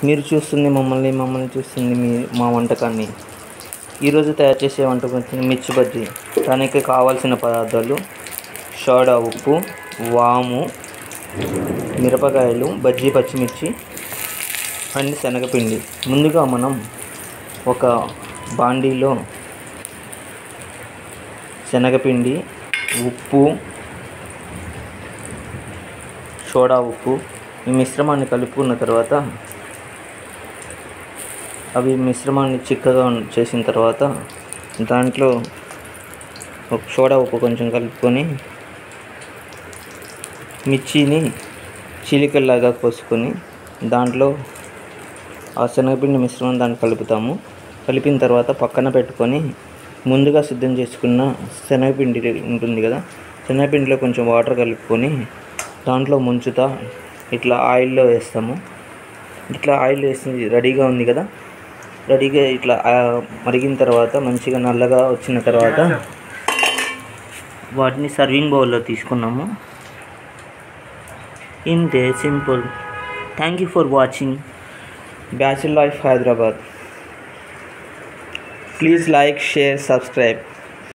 మీరు చూస్తుంది మమ్మల్ని మమ్మల్ని చూస్తుంది మీ మా వంటకాన్ని ఈరోజు తయారు చేసే వంటకం వచ్చి మిర్చి బజ్జీ దానికి కావాల్సిన పదార్థాలు సోడా ఉప్పు వాము మిరపకాయలు బజ్జీ పచ్చిమిర్చి అండ్ శనగపిండి ముందుగా మనం ఒక బాండీలో శనగపిండి ఉప్పు సోడా ఉప్పు ఈ మిశ్రమాన్ని కలుపుకున్న తర్వాత అవి మిశ్రమాన్ని చిక్కగా ఉన్- చేసిన తర్వాత దాంట్లో ఒక సోడా ఉప్పు కొంచెం కలుపుకొని మిర్చిని చీలికల్లాగా కోసుకొని దాంట్లో ఆ శనగపిండి మిశ్రమం దాన్ని కలుపుతాము కలిపిన తర్వాత పక్కన పెట్టుకొని ముందుగా సిద్ధం చేసుకున్న శనగపిండి ఉంటుంది కదా శనగపిండిలో కొంచెం వాటర్ కలుపుకొని దాంట్లో ముంచుతా ఇట్లా ఆయిల్లో వేస్తాము ఇట్లా ఆయిల్ వేసి రెడీగా ఉంది కదా రెడీగా ఇట్లా ఆ, మరిగిన తర్వాత మంచిగా నల్లగా వచ్చిన తర్వాత వాటిని సర్వింగ్ బౌల్లో తీసుకున్నాము ఇంతే simple thank you for watching bachelor life Hyderabad please like share subscribe